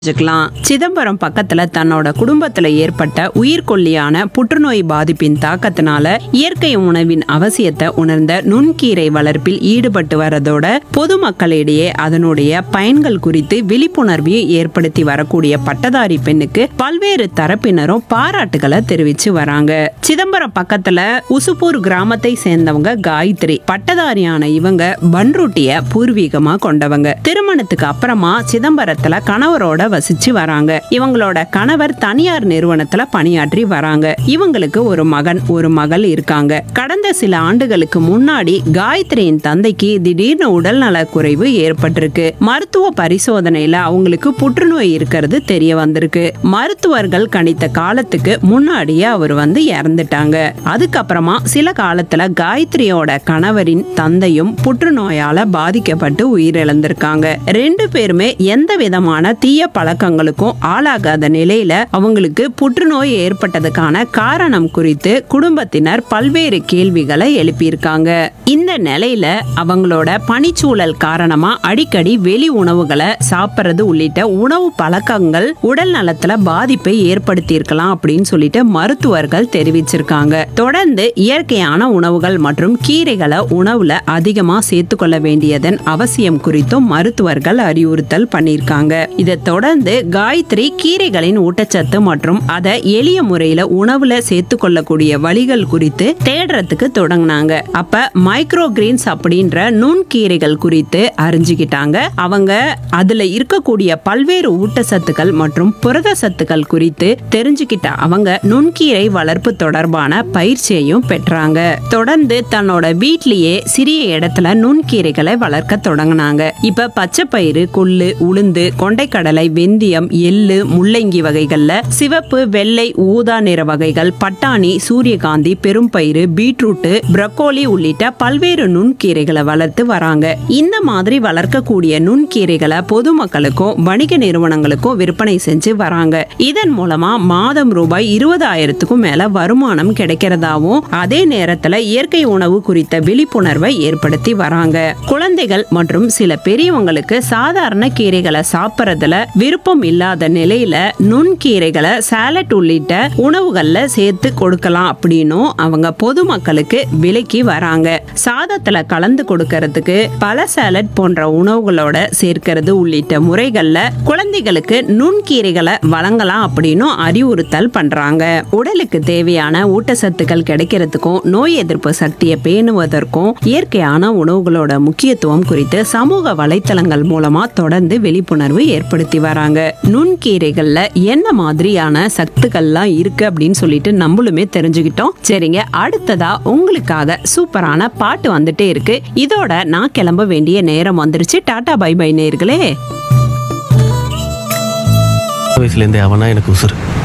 தெரிஞ்சுக்கலாம் சிதம்பரம் பக்கத்துல தன்னோட குடும்பத்துல ஏற்பட்ட உயிர்கொல்லியான புற்றுநோய் பாதிப்பின் தாக்கத்தினால இயற்கை உணவின் அவசியத்தை உணர்ந்த நுண்கீரை வளர்ப்பில் ஈடுபட்டு வரதோட பொதுமக்களிடையே அதனுடைய பயன்கள் குறித்து விழிப்புணர்வையும் ஏற்படுத்தி வரக்கூடிய பட்டதாரி பெண்ணுக்கு பல்வேறு தரப்பினரும் பாராட்டுகளை தெரிவிச்சு வராங்க சிதம்பரம் பக்கத்துல உசுப்பூர் கிராமத்தை சேர்ந்தவங்க காயத்ரி பட்டதாரியான இவங்க பன்ருட்டிய பூர்வீகமா கொண்டவங்க திருமணத்துக்கு அப்புறமா சிதம்பரத்துல கணவரோட வசிச்சு வராங்க இவங்களோட கணவர் தனியார் நிறுவனத்துல பணியாற்றி வராங்க இவங்களுக்கு ஒரு மகன் ஒரு மகள் இருக்காங்க கடந்த சில ஆண்டுகளுக்கு முன்னாடி காயத்ரியின் தந்தைக்கு திடீர்னு உடல்நல குறைவு ஏற்பட்டிருக்கு மருத்துவ பரிசோதனையில அவங்களுக்கு புற்றுநோய் இருக்கிறது தெரிய வந்திருக்கு மருத்துவர்கள் கணித்த காலத்துக்கு முன்னாடியே அவர் வந்து இறந்துட்டாங்க அதுக்கப்புறமா சில காலத்துல காயத்ரியோட கணவரின் தந்தையும் புற்றுநோயால பாதிக்கப்பட்டு உயிரிழந்திருக்காங்க ரெண்டு பேருமே எந்த விதமான தீய பழக்கங்களுக்கும் ஆளாகாத நிலையில அவங்களுக்கு புற்றுநோய் ஏற்பட்டதுக்கான காரணம் குறித்து குடும்பத்தினர் பல்வேறு கேள்விகளை எழுப்பியிருக்காங்க இந்த நிலையில அவங்களோட பணிச்சூழல் காரணமா அடிக்கடி வெளி உணவுகளை சாப்பிடுறது உள்ளிட்ட உணவு பழக்கங்கள் உடல் நலத்துல பாதிப்பை ஏற்படுத்தி இருக்கலாம் அப்படின்னு சொல்லிட்டு மருத்துவர்கள் தெரிவிச்சிருக்காங்க தொடர்ந்து இயற்கையான உணவுகள் மற்றும் கீரைகளை உணவுல அதிகமா சேர்த்துக்கொள்ள வேண்டியதன் அவசியம் குறித்தும் மருத்துவர்கள் அறிவுறுத்தல் பண்ணியிருக்காங்க இதை தொடர்ந்து காயத்ரி கீரைகளின் ஊட்டச்சத்து மற்றும் அதை எளிய முறையில உணவுல சேர்த்துக்கொள்ளக்கூடிய வழிகள் குறித்து தேடுறதுக்கு தொடங்கினாங்க அப்ப மைக்ரோ கிரீன்ஸ் அப்படின்ற நுண்கீரைகள் குறித்து அறிஞ்சுக்கிட்டாங்க அவங்க அதுல இருக்கக்கூடிய பல்வேறு ஊட்டச்சத்துக்கள் மற்றும் புரத சத்துக்கள் குறித்து தெரிஞ்சுக்கிட்ட அவங்க நுண்கீரை வளர்ப்பு தொடர்பான பயிற்சியையும் பெற்றாங்க தொடர்ந்து தன்னோட வீட்லயே சிறிய இடத்துல நுண்கீரைகளை வளர்க்க தொடங்கினாங்க இப்ப பச்சை பயிறு கொள்ளு உளுந்து கொண்டைக்கடலை வெந்தயம் எள்ளு முள்ளங்கி வகைகள்ல சிவப்பு வெள்ளை ஊதா நிற வகைகள் பட்டாணி சூரியகாந்தி பெரும்பயிறு பீட்ரூட்டு பிரக்கோலி உள்ளிட்ட பல்வேறு நுண்கீரைகளை வளர்த்து வராங்க இந்த மாதிரி வளர்க்கக்கூடிய நுண்கீரைகளை பொதுமக்களுக்கும் வணிக நிறுவனங்களுக்கும் விற்பனை செஞ்சு வராங்க இதன் மூலமா மாதம் ரூபாய் இருபதாயிரத்துக்கும் மேல வருமானம் கிடைக்கிறதாவும் அதே நேரத்துல இயற்கை உணவு குறித்த விழிப்புணர்வை ஏற்படுத்தி வராங்க குழந்தைகள் மற்றும் சில பெரியவங்களுக்கு சாதாரண கீரைகளை சாப்பிட்றதுல விருப்பம் இல்லாத நிலையில நுண்கீரைகளை சாலட் உள்ளிட்ட உணவுகள்ல சேர்த்து கொடுக்கலாம் அப்படின்னும் அவங்க பொதுமக்களுக்கு விலைக்கு வராங்க சாதத்துல கலந்து கொடுக்கறதுக்கு பல சாலட் போன்ற உணவுகளோட சேர்க்கிறது உள்ளிட்ட முறைகள்ல குழந்தைகளுக்கு நுண்கீரைகளை வழங்கலாம் அப்படின்னும் அறிவுறுத்தல் பண்றாங்க உடலுக்கு தேவையான ஊட்டச்சத்துக்கள் கிடைக்கிறதுக்கும் நோய் எதிர்ப்பு சக்தியை பேணுவதற்கும் இயற்கையான உணவுகளோட முக்கியத்துவம் குறித்து சமூக வலைத்தளங்கள் மூலமா தொடர்ந்து விழிப்புணர்வு ஏற்படுத்தி வராங்க நுண்கீரைகள்ல என்ன மாதிரியான சத்துக்கள்லாம் இருக்கு அப்படின்னு சொல்லிட்டு நம்மளுமே தெரிஞ்சுக்கிட்டோம் சரிங்க அடுத்ததா உங்களுக்காக சூப்பரான பாட்டு வந்துட்டே இருக்கு இதோட நான் கிளம்ப வேண்டிய நேரம் வந்துருச்சு டாடா பை பை நேர்களே வயசுலேருந்தே அவனா எனக்கு உசுறு